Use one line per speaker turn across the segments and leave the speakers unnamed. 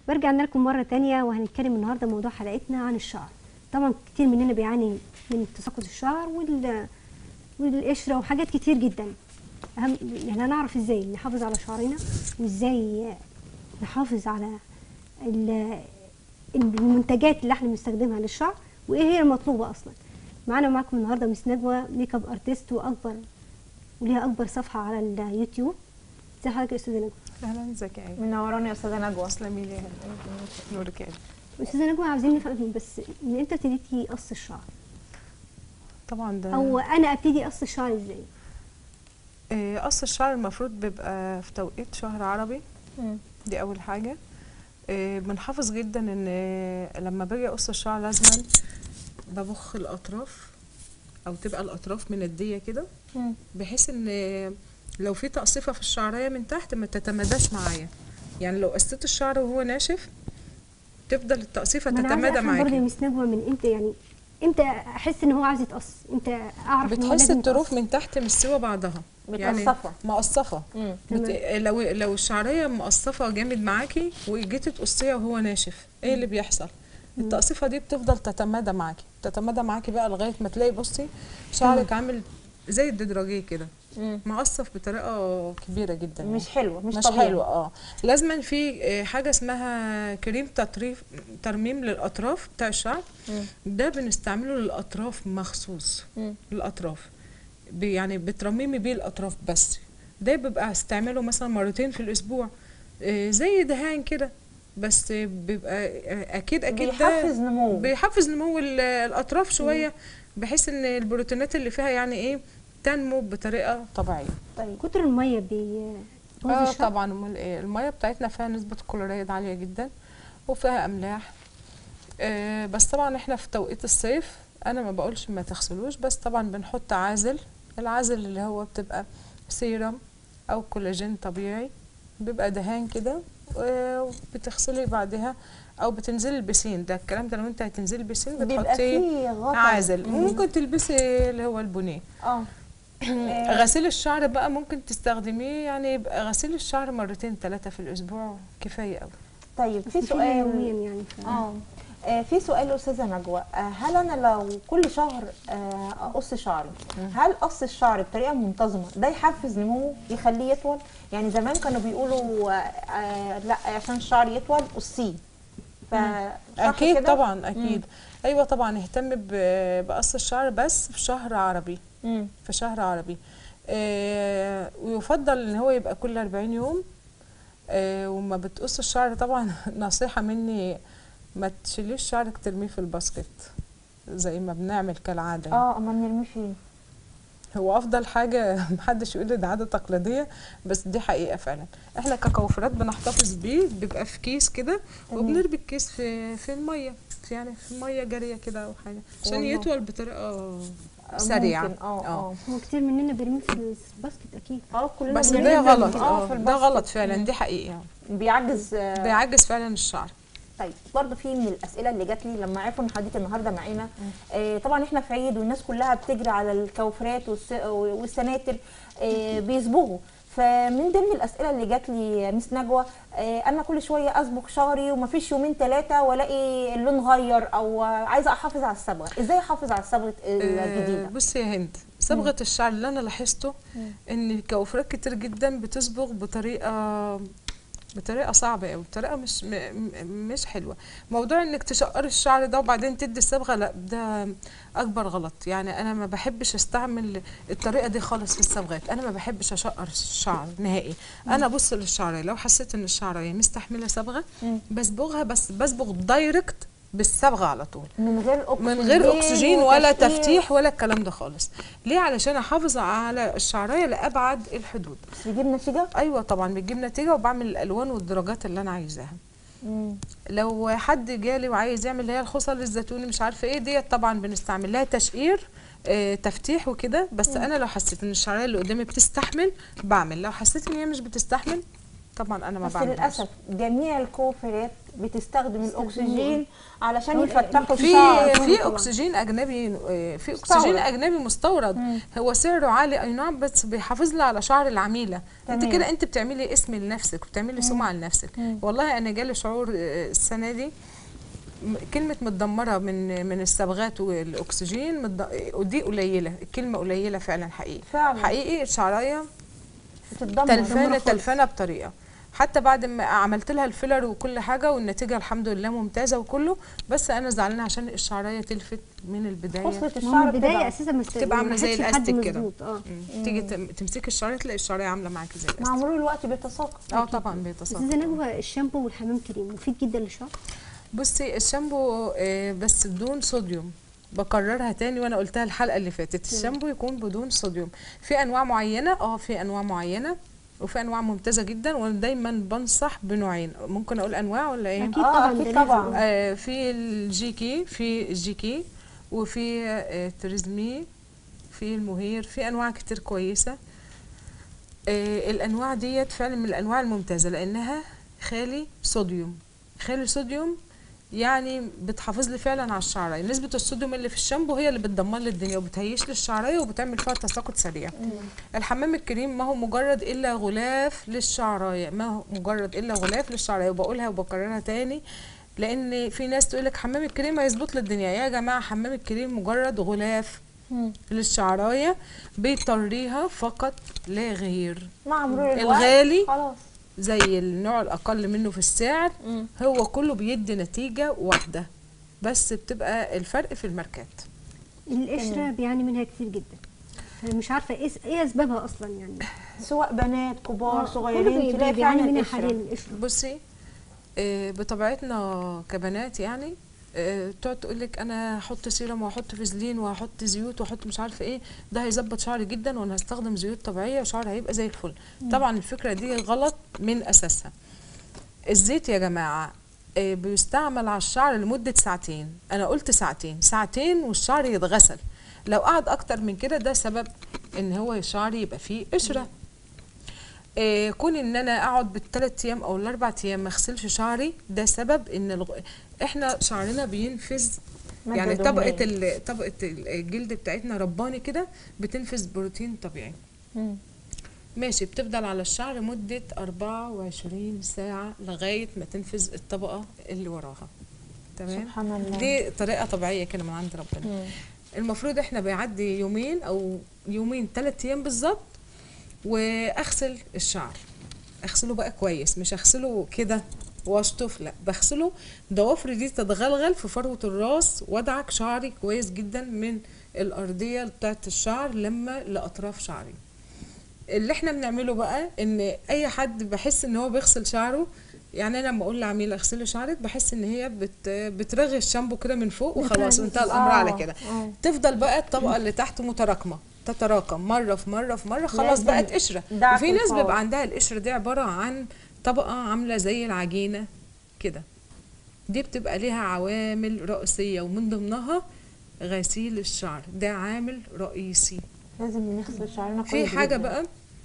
برجع لكم مرة تانية وهنتكلم النهاردة موضوع حلقتنا عن الشعر طبعا كتير مننا بيعاني من تساقط الشعر وال... والقشرة وحاجات كتير جدا أهم يعني هنعرف ازاي نحافظ على شعرنا وازاي نحافظ على ال- المنتجات اللي احنا بنستخدمها للشعر وايه هي المطلوبة اصلا معانا ومعاكم النهارده مس نجوى ميك اب ارتست واكبر وليها اكبر صفحة على اليوتيوب ازي حضرتك يا استاذة نجوى
اهلا ازيك يا ايه
منوراني يا استاذه نجوى
تسلمي لي نورك يا إيه.
استاذة نجوى عاوزين نفهم بس من امتى ابتديتي قص الشعر
طبعا ده
او انا ابتدي قص الشعر ازاي
إيه، قص الشعر المفروض بيبقى في توقيت شهر عربي
مم.
دي اول حاجه إيه، بنحافظ جدا ان لما باجي اقص الشعر لازما ببخ الاطراف او تبقى الاطراف منديه كده
مم.
بحيث ان لو في تقصيفه في الشعريه من تحت ما تتمداش معايا يعني لو قصيت الشعر وهو ناشف تفضل التقصيفه
ما انا عايزه
تتمادى
افهم برضه يا
معاكي
مس نجوى من امتى يعني امتى احس ان هو عاوز يتقص امتى اعرف ان هو
بتحس
لازم
الطروف
يتقص؟
من تحت مش سوى بعضها
متقصفة.
مقصفه
مم.
بت... لو لو الشعريه مقصفه جامد معاكي وجيتي تقصيها وهو ناشف ايه اللي بيحصل التقصيفه دي بتفضل تتمادى معاكي تتمادى معاكي بقى لغايه ما تلاقي بصي شعرك عامل زي الددراجيه كده
مم.
مقصف بطريقه كبيره جدا يعني.
مش حلوه مش,
مش
طبيعي
حلوه اه لازما في آه، حاجه اسمها كريم تطريف ترميم للاطراف بتاع الشعر
مم.
ده بنستعمله للاطراف مخصوص
مم.
الاطراف بي- يعني بترممي بيه الاطراف بس ده بيبقى استعماله مثلا مرتين في الاسبوع آه، زي دهان كده بس آه، بيبقى آه، اكيد اكيد ده
بيحفز نمو
بيحفز نمو ال- الاطراف شويه بحيث ان البروتينات اللي فيها يعني ايه تنمو بطريقه طبيعيه
طيب
كتر الميه بي بوظ
اه
الشعر؟
طبعا امال ايه الميه بتاعتنا فيها نسبه كلوريد عاليه جدا وفيها املاح آه بس طبعا احنا في توقيت الصيف انا ما بقولش ما تغسلوش بس طبعا بنحط عازل العازل اللي هو بتبقى سيرم او كولاجين طبيعي بيبقى دهان كده آه، وبتغسلي بعدها او بتنزلي البسين ده الكلام ده لو انت هتنزلي البسين
بيبقى
بتحطي
فيه غطا
عازل
مم.
ممكن تلبسي اللي هو البونيه
اه
غسيل الشعر بقى ممكن تستخدميه يعني يبقى غسيل الشعر مرتين ثلاثة في الأسبوع كفاية أوي
طيب في
بس فيها يوميا
سؤال
يعني ف...
اه آه، في سؤال استاذه نجوى آه، هل انا لو كل شهر آه، اقص شعري هل قص الشعر بطريقه منتظمه ده يحفز نموه يخليه يطول يعني زمان كانوا بيقولوا آه، آه، لا عشان الشعر يطول قصيه ف صح
أكيد
كده؟
طبعا أكيد أيوة طبعا اهتم ب- بقص الشعر بس في شهر عربي
مم.
في شهر عربي آه ويفضل إن هو يبقى كل 40 يوم آه وما بتقص الشعر طبعا نصيحة مني ما تشيليش شعرك ترميه في الباسكت زي ما بنعمل كالعادة يعني.
اه اما نرميه فيه
هو افضل حاجه محدش يقول لي ده عاده تقليديه بس دي حقيقه فعلا احنا ككوافيرات بنحتفظ بيه بيبقى في كيس كده
تمام.
وبنربي الكيس في في الميه في يعني في ميه جاريه كده او حاجه عشان
والله.
يطول بطريقه
آه،
سريعه
ممكن اه اه
هو كتير مننا بيرميه في الباسكت اكيد
اه كلنا
بس
بنرمي
ده
كده.
غلط
اه
اه
في
ده
الباسكت.
غلط فعلا دي حقيقه
بيعجز آه،
بيعجز فعلا الشعر
طيب برضه في من الاسئله اللي جات لي لما عرفوا ان حضرتك النهارده معانا آه طبعا احنا في عيد والناس كلها بتجري على الكوافرات والس- والسناتر آه بيصبغوا فمن ضمن الاسئله اللي جات لي يا مس نجوى آه انا كل شويه اصبغ شعري ومفيش يومين ثلاثه والاقي اللون غير او آه، عايزه احافظ على الصبغه ازاي احافظ على الصبغه
آه،
الجديده
بصي يا هند صبغه الشعر اللي انا لاحظته ان كوافيرات كتير جدا بتصبغ بطريقه بطريقه صعبه قوي بطريقه مش م- م- مش حلوه موضوع انك تشقري الشعر ده وبعدين تدي الصبغه لا ده اكبر غلط يعني انا ما بحبش استعمل الطريقه دي خالص في الصبغات انا ما بحبش اشقر الشعر نهائي انا ابص للشعريه لو حسيت ان الشعريه مستحمله صبغه
مم.
بصبغها بس بصبغ دايركت بالصبغه على طول
من غير اكسجين
من غير اكسجين ولا
وتشقير.
تفتيح ولا الكلام ده خالص ليه علشان احافظ على الشعريه لابعد الحدود
بس بيجيب نتيجه
ايوه طبعا بتجيب نتيجه وبعمل الالوان والدرجات اللي انا عايزاها
مم.
لو حد جالي وعايز يعمل اللي هي الخصل الزيتوني مش عارفه ايه ديت طبعا بنستعمل لها تشقير آه تفتيح وكده بس انا لو حسيت ان الشعريه اللي قدامي بتستحمل بعمل لو حسيت ان هي مش بتستحمل طبعا انا ما
بس
بعملهاش
للاسف جميع الكوافيرات بتستخدم
بيستخدموه.
الاكسجين علشان
هو
يفتحوا
في
الشعر
في
طبعاً.
اكسجين اجنبي آه، في
مستورد.
اكسجين اجنبي مستورد هو سعره عالي اي نعم بس بيحافظ لي على شعر العميله انت
تمام.
كده انت بتعملي اسم لنفسك بتعملي سمعه لنفسك والله انا جالي شعور آه، السنه دي م- كلمة متدمرة من من الصبغات والاكسجين متد- ودي قليلة الكلمة قليلة فعلا حقيقي
فعلا.
حقيقي الشعراية
بتتدمر
تلفانة
خالص.
تلفانة بطريقة حتى بعد ما عملت لها الفيلر وكل حاجة والنتيجة الحمد لله ممتازة وكله بس أنا زعلانة عشان الشعراية تلفت من البداية
خصلة
ما هو
الشعر
من البدايه
بتبقى
اساسا مست...
تبقى عاملة زي
ما راحتش لحد
الأستك كده.
مظبوط، اه
مم. تيجي تم- تمسكي الشعراية تلاقي الشعراية عاملة معاكي زي
مع
الأستك
مرور الوقت بيتساقط
اه طبعا بيتصل
استاذه نجوى الشامبو والحمام كريم مفيد جدا للشعر
بصي الشامبو آه، بس بدون صوديوم بكررها تاني وانا قلتها الحلقه اللي فاتت الشامبو يكون بدون صوديوم في انواع معينه اه في انواع معينه وفي انواع ممتازه جدا وانا دايما بنصح بنوعين ممكن اقول انواع ولا ايه
اكيد
آه،
طبعا
أكيد
ده لازم.
طبعاً.
آه في الجيكي في الجيكي وفي آه تريزمي في المهير في انواع كتير كويسه آه الانواع ديت فعلا من الانواع الممتازه لانها خالي صوديوم خالي صوديوم يعني بتحافظ لي فعلا على الشعرايه نسبه الصوديوم اللي في الشامبو هي اللي بتدمر لي الدنيا وبتهيش لي الشعرايه وبتعمل فيها تساقط سريع الحمام الكريم ما هو مجرد الا غلاف للشعرايه ما هو مجرد الا غلاف للشعرايه وبقولها وبكررها تاني لان في ناس تقول لك حمام الكريم هيظبط لي الدنيا يا جماعه حمام الكريم مجرد غلاف
مم.
للشعرايه بيطريها فقط لا غير
مع مرور الوقت
الغالي
خلاص
زي النوع الاقل منه في السعر
مم.
هو كله بيدي نتيجه واحده بس بتبقى الفرق في الماركات
القشره بيعاني منها كتير جدا فمش عارفه ايه ايه اسبابها اصلا يعني
سواء بنات كبار
آه، كله
صغيرين
بي-
تلاقي
بيعاني
فعلا
منها
القشرة.
حاليا القشره
بصي آه، بطبيعتنا كبنات يعني آه، تقعد تقول لك انا هحط سيرم وهحط فازلين وهحط زيوت وهحط مش عارفه ايه ده هيظبط شعري جدا وانا هستخدم زيوت طبيعيه وشعري هيبقى زي الفل طبعا الفكره دي غلط من اساسها الزيت يا جماعه آه، بيستعمل على الشعر لمده ساعتين انا قلت ساعتين ساعتين والشعر يتغسل لو قعد اكتر من كده ده سبب ان هو شعري يبقى فيه قشره آه، كون ان انا اقعد بالثلاث ايام او الاربع ايام ما اغسلش شعري ده سبب ان الغ... احنا شعرنا بينفذ
مادة
يعني
دهنية.
طبقه ال... طبقه الجلد بتاعتنا رباني كده بتنفذ بروتين طبيعي
مم.
ماشي بتفضل على الشعر مدة 24 ساعة لغاية ما تنفذ الطبقة اللي وراها تمام
سبحان الله
دي طريقة طبيعية كده من عند ربنا
مم.
المفروض احنا بيعدي يومين او يومين ثلاث ايام بالظبط واغسل الشعر اغسله بقى كويس مش اغسله كده واشطف لا بغسله ضوافري دي تتغلغل في فروة الراس وادعك شعري كويس جدا من الارضية بتاعت الشعر لما لاطراف شعري اللي احنا بنعمله بقى ان اي حد بحس ان هو بيغسل شعره يعني انا لما اقول لعميل اغسلي شعرك بحس ان هي بت بترغي الشامبو كده من فوق وخلاص انتهى الامر على
آه،
كده
آه.
تفضل بقى الطبقه اللي تحت متراكمه تتراكم مره في مره في مره خلاص
لازم
بقت قشره
دعك
وفي ناس
الفور.
بيبقى عندها القشره دي عباره عن طبقه عامله زي العجينه كده دي بتبقى ليها عوامل رئيسيه ومن ضمنها غسيل الشعر ده عامل رئيسي
لازم نغسل شعرنا
في
كويس
حاجه
جداً.
بقى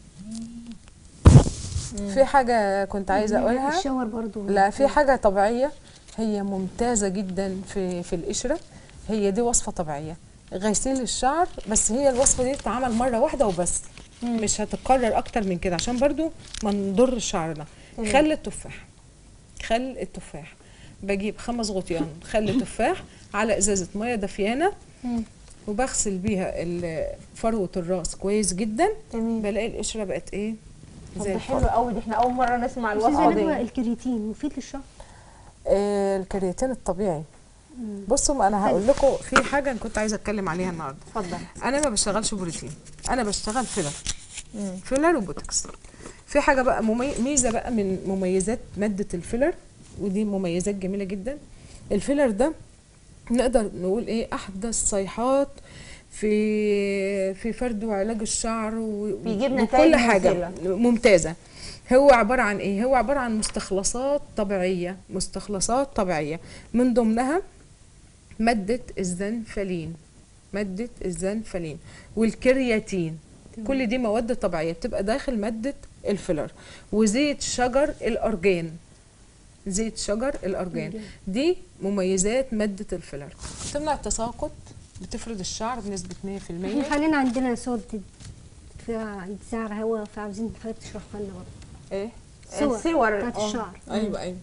في حاجه كنت عايزه اقولها
الشاور برضو
لا في حاجة طبيعية هي ممتازة جدا في في القشرة هي دي وصفة طبيعية غسيل الشعر بس هي الوصفة دي بتتعمل مرة واحدة وبس مش هتتكرر أكتر من كده عشان برضو ما نضر شعرنا
تمام.
خل التفاح خل التفاح بجيب خمس غطيان خل تفاح على ازازة مية دافيانة
مم.
وبغسل بيها ال- فروة الراس كويس جدا
تمام
بلاقي القشرة بقت ايه
طب
زي
ده
الفل
حلو قوي دي احنا اول مره نسمع
استاذه
الوصفه
نجوى
دي
الكرياتين مفيد للشعر
آه، الكرياتين الطبيعي بصوا ما انا هقول لكم في حاجه أنا كنت عايزه اتكلم عليها النهارده
اتفضل
انا ما بشتغلش بروتين انا بشتغل فيلر
مم.
فيلر وبوتوكس في حاجه بقى ممي... ميزه بقى من مميزات ماده الفيلر ودي مميزات جميله جدا الفيلر ده نقدر نقول ايه احدث صيحات في في فرد وعلاج الشعر و...
بيجيب
وكل
نتائج
حاجه
مذهلة.
ممتازه هو عباره عن ايه هو عباره عن مستخلصات طبيعيه مستخلصات طبيعيه من ضمنها ماده الزنفلين ماده الزنفلين والكرياتين كل دي مواد طبيعيه بتبقى داخل ماده الفيلر وزيت شجر الارجان زيت شجر الارجان دي مميزات ماده الفيلر تمنع التساقط بتفرد الشعر بنسبه 100%
احنا حاليا عندنا صوت في انتزاع هواء فعاوزين حضرتك تشرحها لنا برضه
ايه
صور
الصور
بتاعت
آه،
الشعر
ايوه ايوه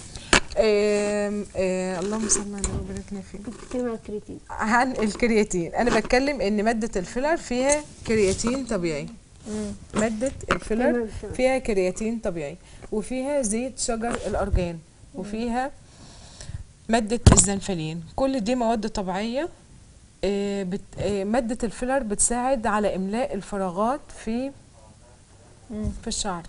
آم، آه اللهم صل على النبي وبارك لنا فيه
بتتكلم عن الكرياتين
عن الكرياتين انا بتكلم ان ماده الفيلر فيها كرياتين طبيعي ماده الفيلر
تمام، تمام.
فيها كرياتين طبيعي وفيها زيت شجر الارجان وفيها ماده الزنفلين كل دي مواد طبيعيه آه، بت... آه، ماده الفيلر بتساعد على املاء الفراغات في في الشعر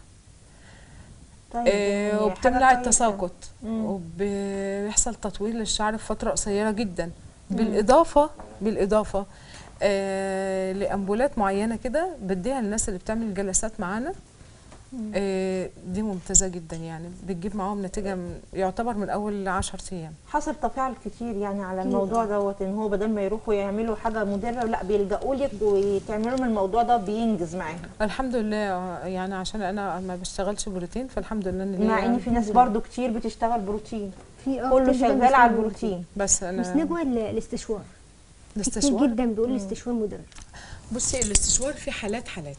طيب
آه،
يعني حاجة
وبتمنع
كويسة.
التساقط
مم.
وبيحصل تطويل للشعر في فترة قصيرة جدا بالإضافة بالإضافة آه لأمبولات معينة كده بديها للناس اللي بتعمل جلسات معانا آه دي ممتازة جدا يعني بتجيب معاهم نتيجة من يعتبر من أول عشر أيام
حصل تفاعل كتير يعني على الموضوع دوت ان هو بدل ما يروحوا يعملوا حاجه مضره لا بيلجأوا لك وتعملوا من الموضوع ده بينجز معاهم
الحمد لله آه، يعني عشان أنا ما بشتغلش بروتين فالحمد لله إن
مع
ليا-
ان في ناس برضو كتير بتشتغل بروتين
في اه
كله
كتير جداً
شغال على
بيستخدموا
البروتين
بس
بس
أنا
نجوى ال- الاستشوار كتير
الاستشوار
جدا بيقول الاستشوار مضر
بصي الاستشوار في حالات حالات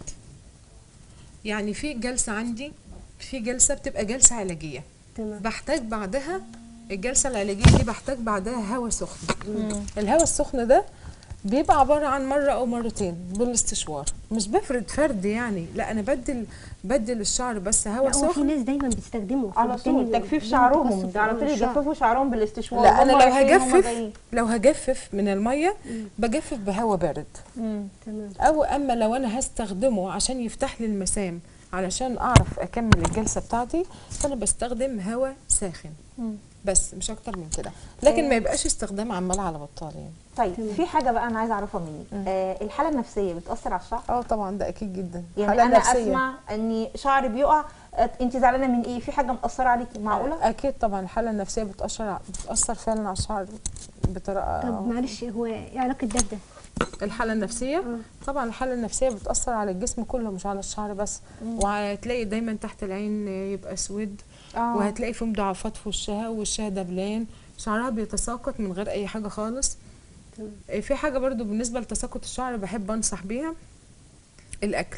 يعني في جلسة عندي في جلسة بتبقى جلسة علاجية
تمام
بحتاج بعدها الجلسة العلاجية دي بحتاج بعدها هواء سخن الهواء السخن ده بيبقى عبارة عن مرة أو مرتين بالاستشوار مش بفرد فرد يعني لا أنا بدل بدل الشعر بس هواء
لا هو في
سخن
ناس دايما بيستخدموا
على
فبالتالي
طول تجفيف
بيعمل
شعرهم
تقصف
ده على طول
الشعر.
يجففوا شعرهم بالاستشوار
لا أنا
وهم
لو
رايحين هم
هجفف
جايين.
لو هجفف من المية بجفف بهواء بارد
مم.
تمام
او اما لو انا هستخدمه عشان يفتح لي المسام علشان اعرف اكمل الجلسه بتاعتي فانا بستخدم هواء ساخن
مم.
بس مش اكتر من كده لكن ما يبقاش استخدام عمال على بطال يعني
طيب في حاجه بقى انا عايزه اعرفها منك آه الحاله النفسيه بتاثر على الشعر
اه طبعا ده اكيد جدا
يعني
حالة
انا
نفسية.
اسمع ان شعري بيقع آه، انت زعلانه من ايه في حاجه مأثره عليكي معقوله
اكيد طبعا الحاله النفسيه بتاثر بتاثر فعلا على الشعر بطريقه
طب معلش هو ايه علاقه ده بده؟
الحاله النفسيه
آه.
طبعا الحاله النفسيه بتاثر على الجسم كله مش على الشعر بس وهتلاقي دايما تحت العين يبقى اسود
آه.
وهتلاقي في مضاعفات في وشها وشها دبلان شعرها بيتساقط من غير اي حاجه خالص
تمام.
آه، في حاجه برضو بالنسبه لتساقط الشعر بحب انصح بيها الاكل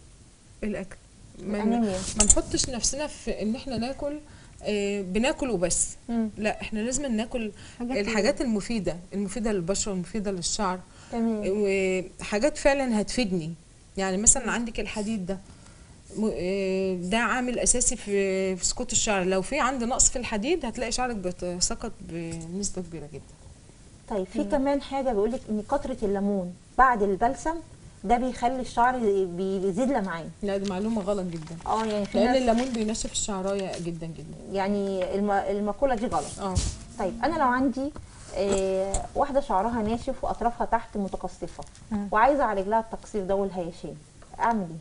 الاكل ما
الأنيميا.
ما نحطش نفسنا في ان احنا ناكل آه، بناكل وبس
مم.
لا احنا لازم ناكل
حاجات
الحاجات المفيده المفيده للبشره والمفيده للشعر
تمام
وحاجات فعلا هتفيدني يعني مثلا عندك الحديد ده م- آه، ده عامل اساسي في في سقوط الشعر لو في عندي نقص في الحديد هتلاقي شعرك بيتساقط بنسبه كبيره جدا
طيب في كمان حاجه بيقول لك ان كتره الليمون بعد البلسم ده بيخلي الشعر بيزيد لمعان
لا دي معلومه غلط جدا
اه يعني في
لان
ناس
الليمون بينشف الشعرايه جدا جدا
يعني الم- المقوله دي غلط
اه
طيب انا لو عندي آه واحده شعرها ناشف واطرافها تحت متقصفه
مم.
وعايزه اعالج لها التقصير ده والهيشان اعمل ايه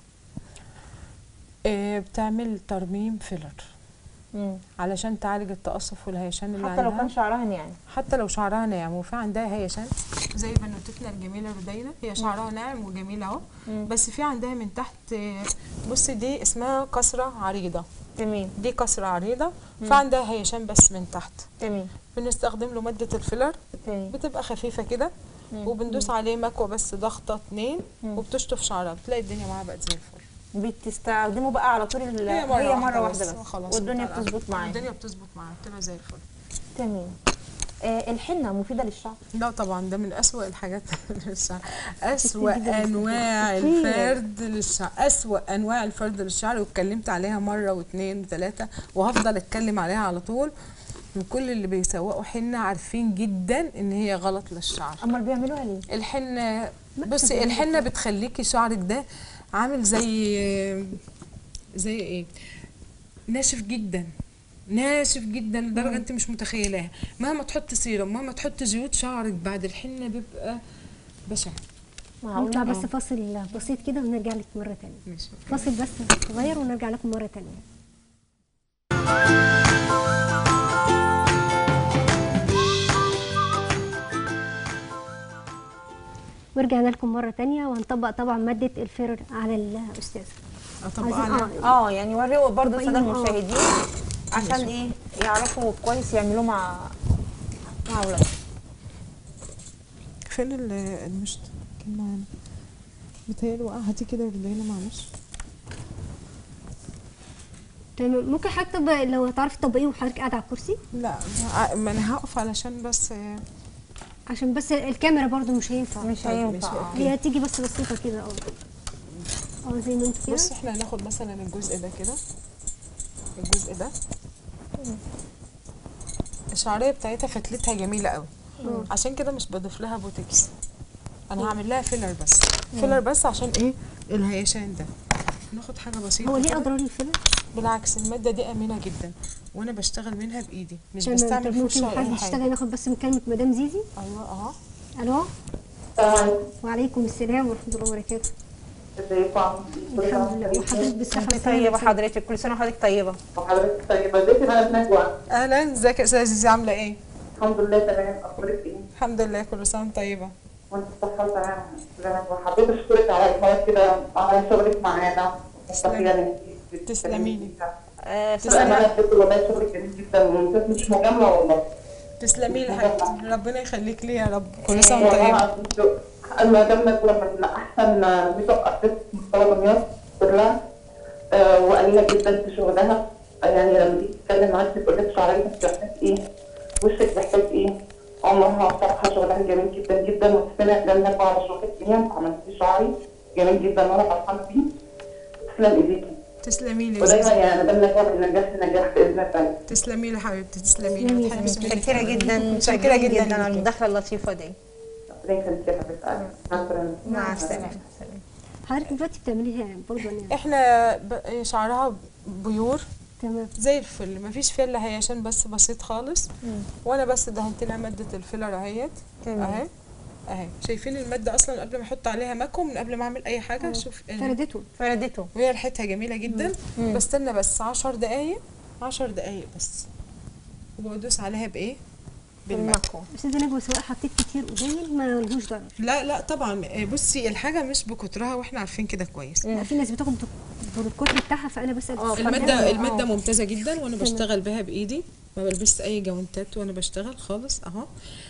آه، بتعمل ترميم فيلر
مم.
علشان تعالج التقصف والهيشان اللي
حتى لو
عندها
كان شعرها ناعم
حتى لو شعرها ناعم وفي عندها هيشان زي بنوتتنا الجميله ردينا هي شعرها ناعم وجميل اهو
مم.
بس في عندها من تحت آه، بصي دي اسمها كسره عريضه
تمام
دي كسره عريضه فعندها هيشان بس من تحت
تمام
بنستخدم له ماده الفيلر
تمام
بتبقى خفيفه كده وبندوس عليه مكوه بس ضغطه اتنين وبتشطف شعرها بتلاقي الدنيا معاها بقت زي الفل
بتستخدمه بقى على طول ال- هي مره واحده بس,
خلاص
والدنيا
بتعرف.
بتظبط معاها
الدنيا بتظبط معاها بتبقى زي الفل
تمام آه الحنه مفيده للشعر
لا طبعا ده من أسوأ الحاجات للشعر أسوأ
جداً.
أنواع
كتير.
الفرد للشعر أسوأ أنواع الفرد للشعر واتكلمت عليها مرة واثنين وثلاثة وهفضل أتكلم عليها على طول وكل اللي بيسوقوا حنة عارفين جدا إن هي غلط للشعر
امال بيعملوها ليه
الحنة بصي الحنة بتخليكي شعرك ده عامل زي زي ايه ناشف جدا ناشف جدا لدرجه انت مش متخيلاها مهما تحط سيرم مهما تحط زيوت شعرك بعد الحنه بيبقى بشع
هنطلع
معقوله
بس فاصل بسيط كده ونرجع لك مره تانية
ماشي
فاصل بس صغير ونرجع لكم مره تانية ورجعنا لكم مرة تانية وهنطبق طبعا مادة الفيرر على الأستاذ
اطبق
عايزين-
على
اه
اه يعني وريوا برضه
طبقين،
الساده
آه.
المشاهدين عشان ايه يعرفوا كويس يعملوه مع مع اولادهم
فين ال- المشط كان معانا بتهيألي وقع هاتي كده رجلينا معلش
تمام ممكن حضرتك طب لو هتعرفي تطبقيه وحضرتك قاعده على الكرسي
لا ع- ما انا هقف علشان بس آه،
عشان بس الكاميرا برضو مش هينفع
مش
طيب،
هينفع
ماشي،
آه.
أوكي.
هي هتيجي بس بسيطه كده اه اه زي ما انتوا كده
بص احنا هناخد مثلا الجزء ده كده الجزء ده الشعريه بتاعتها فتلتها جميله قوي
اه.
عشان كده مش بضيف لها بوتكس انا هعمل لها فيلر بس فيلر بس عشان ايه الهيشان ده ناخد حاجه بسيطه
هو ليه
كده.
اضرار الفيلر؟
بالعكس الماده دي امنه جدا وانا بشتغل منها بايدي مش
تمام
بستعمل
طب
فرشه
ممكن
ولا
حد
اي حاجه
يشتغل ناخد بس مكالمه مدام زيزي
ايوه اهو
الو
السلام عليكم
وعليكم السلام ورحمه الله وبركاته
ازيكم
الحمد لله وحضرتك بالصحه
انت
والسلامه
طيبه حضرتك كل سنه وحضرتك طيبه
وحضرتك طيبة ازيك يا مدام نجوى
اهلا ازيك يا استاذه زيزي عامله ايه
الحمد لله تمام اخبارك ايه
الحمد لله كل سنه وانت طيبه
وانت صحة تمام يا نجوى حبيت اشكرك على الحوار كده على شغلك معانا
تسلمي. تسلمي لي.
آه،
بس
استاذه
انا بجد والله شغلك جميل جدا وممتاز مش مجاملة والله
تسلمي لي حبيبتي ربنا يخليك لي يا رب كل سنه وانت
والله
طيبه
العظيم مدام نجوى من احسن ميك اب ارتست في مستوى دمياط كلها آه، وقليلة جدا في شغلها آه، يعني لما تيجي تتكلم معاك تقول لك شعرك بتحتاج ايه وشك بيحتاج ايه عمرها بصراحة شغلها جميل جدا جدا وتسلم مدام نجوى على شغلك ليها عملتي شعري جميل جدا وانا فرحانة بيه تسلم ايديكي
تسلمي لي يا
ودايما
زيزي
يا مدام نجوى من نجاح لنجاح باذن الله
تسلمي لي حبيبتي تسلمي
تسلمي
لي
يا
ما تحرمش منك
متشكره
أبداً.
جدا متشكره جدا على المداخله اللطيفه دي
ربنا يخليك يا حبيبتي مع السلامة
مع السلامه
حضرتك دلوقتي بتعمليها برضو يعني
احنا ب- شعرها بيور
تمام
زي الفل مفيش فيها الا هيشان بس بسيط خالص وانا بس دهنت لها ماده الفيلر اهيت
تمام.
اهي اهي شايفين الماده اصلا قبل ما احط عليها ماكو من قبل ما اعمل اي حاجه شوف ال-
فردته
فردته
وهي ريحتها جميله جدا بستنى بس عشر دقايق عشر دقايق بس وبدوس عليها بايه بالماكو
بالمكو
استاذه نجوى سواء حطيت كتير قليل ما لهوش ضرر
لا لا طبعا آه، بصي الحاجه مش بكترها واحنا عارفين كده كويس
لا في ناس بتاخد بالكتر بتاعها فانا بسال
اه،
الماده
آه.
الماده ممتازه جدا وانا بشتغل بها بايدي ما بلبس اي جوانتات وانا بشتغل خالص اهو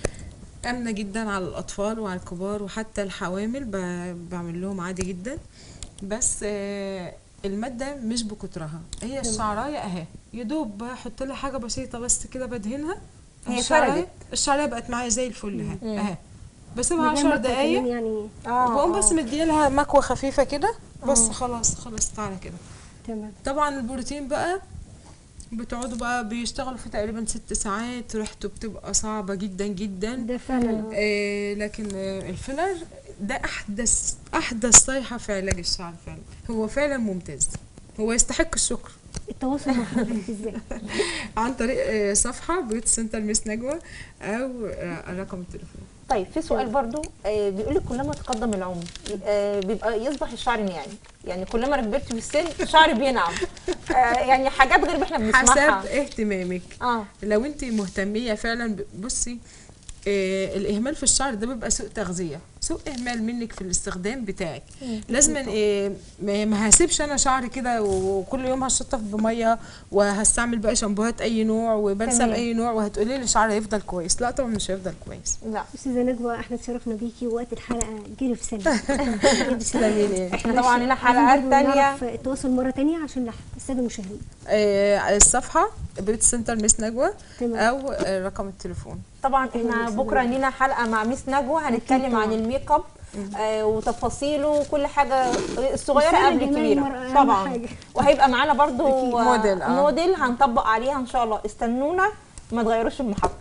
امنه جدا على الاطفال وعلى الكبار وحتى الحوامل ب- بعمل لهم عادي جدا بس آه، الماده مش بكترها هي الشعرايه اهي يدوب بحط لها حاجه بسيطه بس كده بدهنها
هي
الشعراية-
فردت.
الشعرايه بقت معايا زي الفل اهي اهي بسيبها
من غير
10
ما تكون
دقايق
يعني
اه
بقوم بس مديلها مكوه خفيفه كده بس خلاص خلصت على كده
تمام
طبعا البروتين بقى بتقعدوا بقى بيشتغلوا في تقريبا ست ساعات ريحته بتبقى صعبة جدا جدا
ده فعلا
آه لكن آه الفيلر ده احدث احدث صيحة في علاج الشعر فعلا هو فعلا ممتاز هو يستحق الشكر
التواصل مع حضرتك ازاي
عن طريق آه صفحة بيوت سنتر ميس نجوى او آه رقم التليفون
طيب في سؤال برضو آه بيقول لك كلما تقدم العمر آه بيبقى يصبح الشعر ناعم يعني كلما أنا كبرت في السن شعري بينعم آه يعني حاجات غير ما احنا بنسمعها
حسب اهتمامك
اه
لو انت مهتميه فعلا ب- بصي آه الاهمال في الشعر ده بيبقى سوء تغذيه سوء اهمال منك في الاستخدام بتاعك لازم آه ما ما هسيبش انا شعري كده وكل يوم هشطف بميه وهستعمل بقى شامبوهات اي نوع وبلسم
تمام.
اي نوع وهتقولي لي شعري هيفضل كويس لا طبعا مش هيفضل كويس
لا
استاذه نجوى احنا اتشرفنا بيكي ووقت الحلقه جري في سنه
تسلمي لي
احنا طبعا لنا
عايزين
حلقات
برضو
تانية
نعرف التواصل مره تانية عشان لح- الساده المشاهدين
آه الصفحه بيوت سنتر ميس نجوى
تمام.
او آه رقم التليفون
طبعا احنا بكره لينا حلقه مع ميس نجوى هنتكلم عن الميك اب آه وتفاصيله وكل حاجه الصغيره
وسعر
قبل
الجمال
الكبيره
مرة أهم
طبعا
حاجة.
وهيبقى معانا برضو
أكيد.
آه،
موديل، آه.
موديل هنطبق عليها ان شاء الله استنونا ما تغيروش المحطه